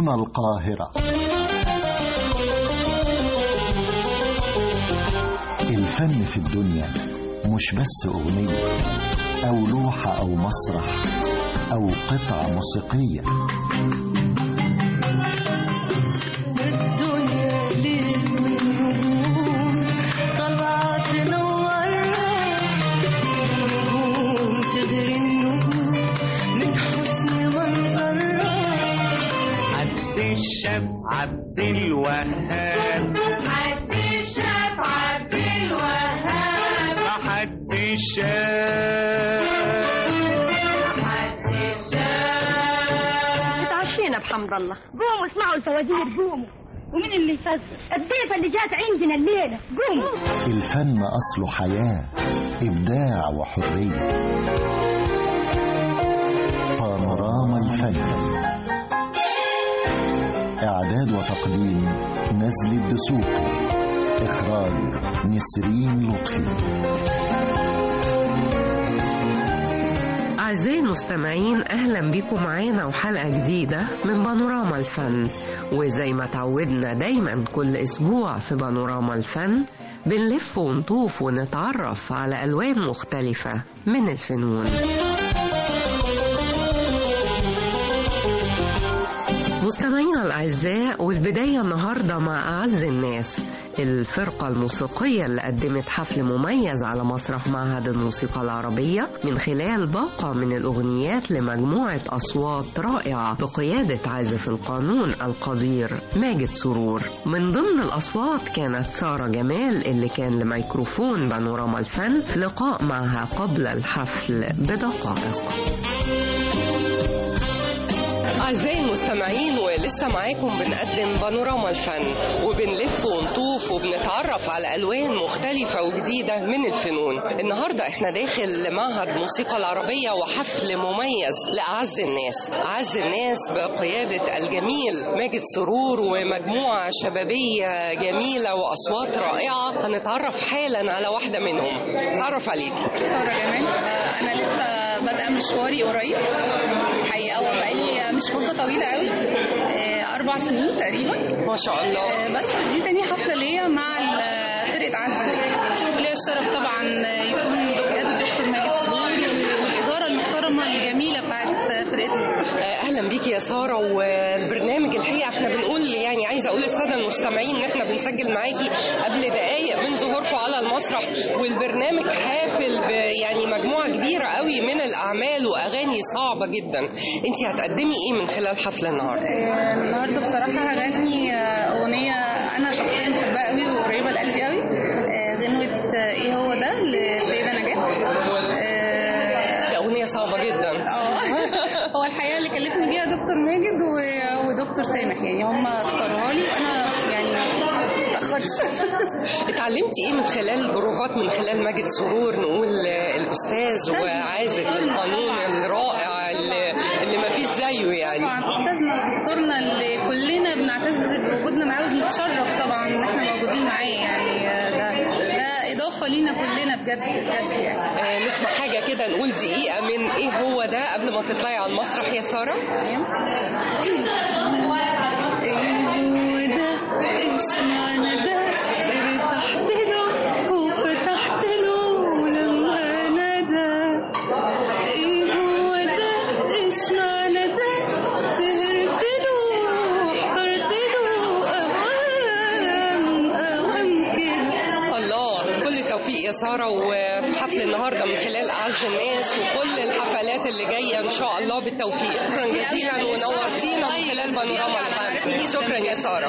هنا القاهرة الفن في الدنيا مش بس أغنية أو لوحة أو مسرح أو قطعة موسيقية الدنيا ليل ونجوم طالعة تنورنا نجوم تغري النجوم من حسن منظرها عبد الشاب عبد الوهاب عبد الشاف عبد الوهاب حد الشاب عبد الشاف اتعشينا بحمد الله قوموا اسمعوا الفوازير قوموا ومين اللي يفزر الضيفة اللي جات عندنا الليلة قوموا الفن أصله حياة إبداع وحرية بانوراما الفن إعداد وتقديم نزل الدسوقي إخراج نسرين لطفي أعزائي المستمعين أهلا بكم معانا وحلقة جديدة من بانوراما الفن وزي ما تعودنا دايما كل أسبوع في بانوراما الفن بنلف ونطوف ونتعرف على ألوان مختلفة من الفنون مستمعينا الأعزاء والبداية النهاردة مع أعز الناس الفرقة الموسيقية اللي قدمت حفل مميز على مسرح معهد الموسيقى العربية من خلال باقة من الأغنيات لمجموعة أصوات رائعة بقيادة عازف القانون القدير ماجد سرور من ضمن الأصوات كانت سارة جمال اللي كان لميكروفون بانوراما الفن لقاء معها قبل الحفل بدقائق أعزائي المستمعين ولسه معاكم بنقدم بانوراما الفن وبنلف ونطوف وبنتعرف على ألوان مختلفة وجديدة من الفنون النهاردة احنا داخل معهد موسيقى العربية وحفل مميز لأعز الناس أعز الناس بقيادة الجميل ماجد سرور ومجموعة شبابية جميلة وأصوات رائعة هنتعرف حالا على واحدة منهم تعرف عليك سارة جمال آه، أنا لسه بادئة مشواري قريب الحقيقة هو بقالي مش مدة طويلة قوي آه، أربع سنين تقريبا ما شاء الله آه، بس دي تاني حفلة ليا مع ال- فرقة عز وليا الشرف طبعا يكون بقيادة الدكتور ماجد سرور والإدارة المحترمة الجميلة بتاعت فرقتنا اهلا بيكي يا ساره والبرنامج الحقيقه احنا بنقول يعني عايزه اقول للساده المستمعين ان احنا بنسجل معاكي قبل دقائق من ظهوركم على المسرح والبرنامج حافل ب يعني مجموعه كبيره قوي من الاعمال واغاني صعبه جدا انت هتقدمي ايه من خلال حفله النهارده آه، النهارده بصراحة هغني آه، أغنية أنا شخصيا بحبها قوي وقريبة لقلبي قوي آه، غنوة آه، إيه هو ده للسيدة نجاة آه، دي اغنيه صعبه جدا اه هو الحقيقه اللي كلفني بيها دكتور ماجد و- ودكتور سامح يعني هم اختاروها لي وانا يعني اتاخرت اتعلمتي ايه من خلال البروفات من خلال ماجد سرور نقول آه، الاستاذ وعازف القانون الرائع اللي, اللي ما فيش زيه يعني طبعا استاذنا ودكتورنا اللي كلنا بنعتز بوجودنا معاه وبنتشرف طبعا ان احنا موجودين معاه يعني آه، ده ده اضافه لينا كلنا بجد بجد يعني آه، نسمع حاجة كده نقول دقيقة من إيه هو ده قبل ما تطلعي على المسرح يا سارة؟ وده ايش معنى ده ارتحت له وفتحت له لما نادى ايه هو ده ايش معنى ده سهرت له واحترت له اوام اوام كده الله كل التوفيق يا سارة وفي حفل النهاردة من خلال أعز الناس وكل الحفلات اللي جاية إن شاء الله بالتوفيق شكرا جزيلا ونورتينا من خلال بانوراما الفن شكرا يا سارة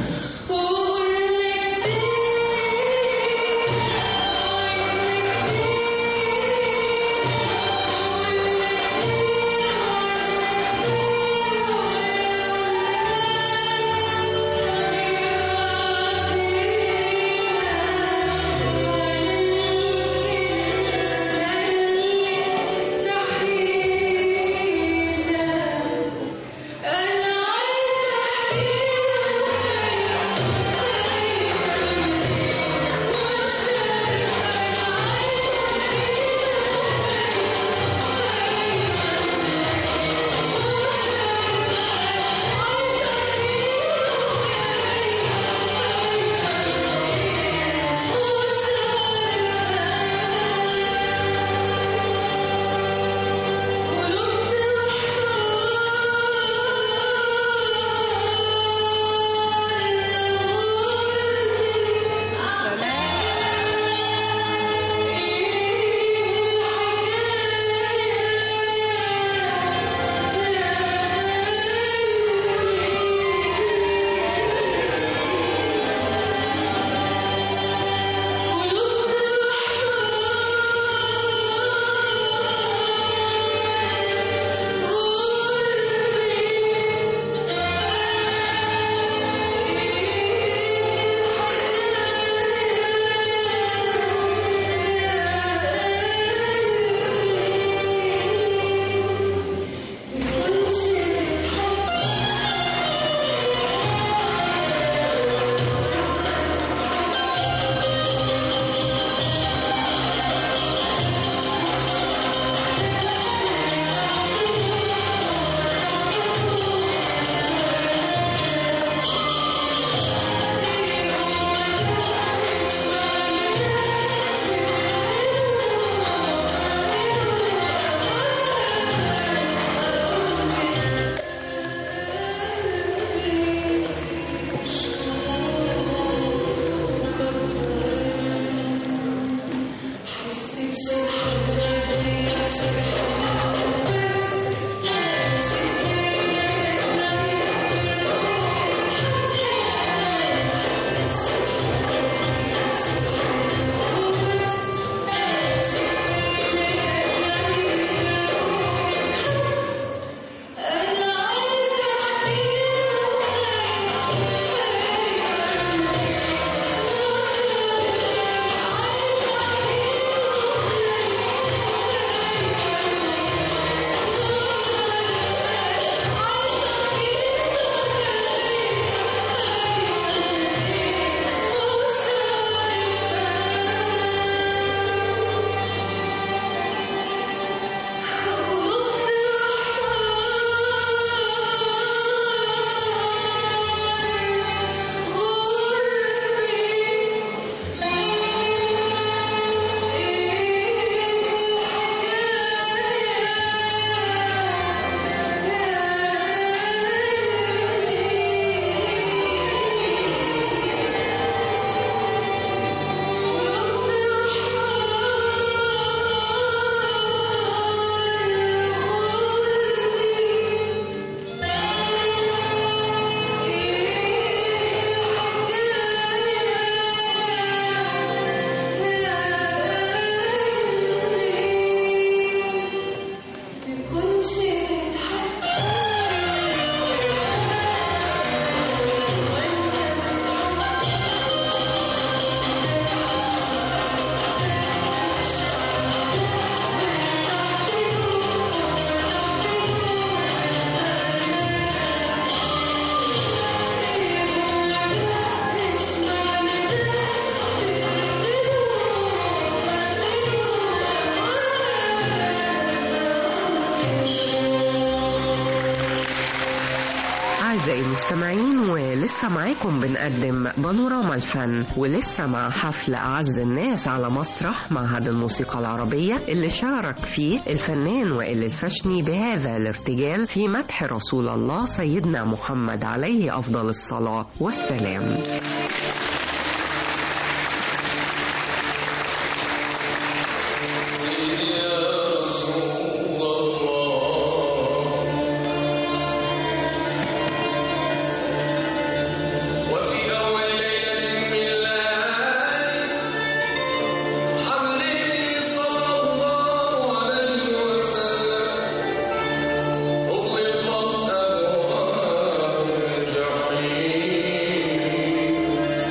وقلت أعزائي المستمعين ولسه معاكم بنقدم بانوراما الفن ولسه مع حفل أعز الناس على مسرح معهد الموسيقى العربية اللي شارك فيه الفنان وائل الفشني بهذا الارتجال في مدح رسول الله سيدنا محمد عليه أفضل الصلاة والسلام وفي أول ليلة من ليالي حمله صلى الله عليه وسلم أغلقت أبواب الجحيم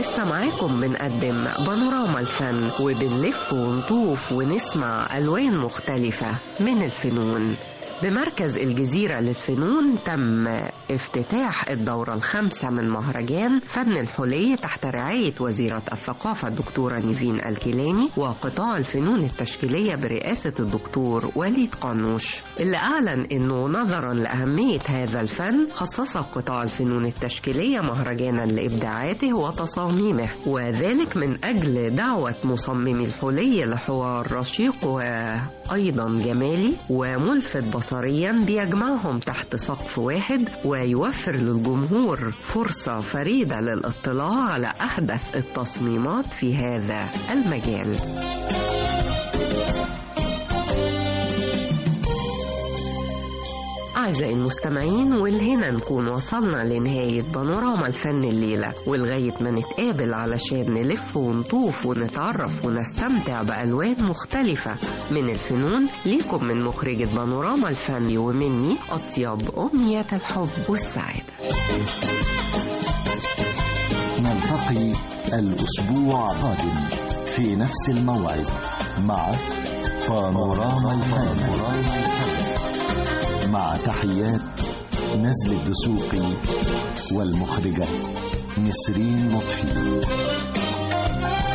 ولسه معاكم بنقدم بانوراما الفن وبنلف ونطوف ونسمع ألوان مختلفة من الفنون بمركز الجزيرة للفنون تم افتتاح الدورة الخامسة من مهرجان فن الحلي تحت رعاية وزيرة الثقافة الدكتورة نيفين الكيلاني وقطاع الفنون التشكيلية برئاسة الدكتور وليد قنوش اللي أعلن أنه نظرا لأهمية هذا الفن خصص قطاع الفنون التشكيلية مهرجانا لإبداعاته وتصاميمه وذلك من أجل دعوة مصممي الحلي لحوار رشيق وأيضا جمالي وملفت بصريا بيجمعهم تحت سقف واحد ويوفر للجمهور فرصة فريدة للاطلاع على أحدث التصميمات في هذا المجال أعزائي المستمعين والهنا نكون وصلنا لنهاية بانوراما الفن الليلة ولغاية ما نتقابل علشان نلف ونطوف ونتعرف ونستمتع بألوان مختلفة من الفنون ليكم من مخرجة بانوراما الفن ومني أطيب أمنيات الحب والسعادة نلتقي الأسبوع القادم في نفس الموعد مع بانوراما الفن مع تحيات نزل الدسوقي والمخرجة نسرين لطفي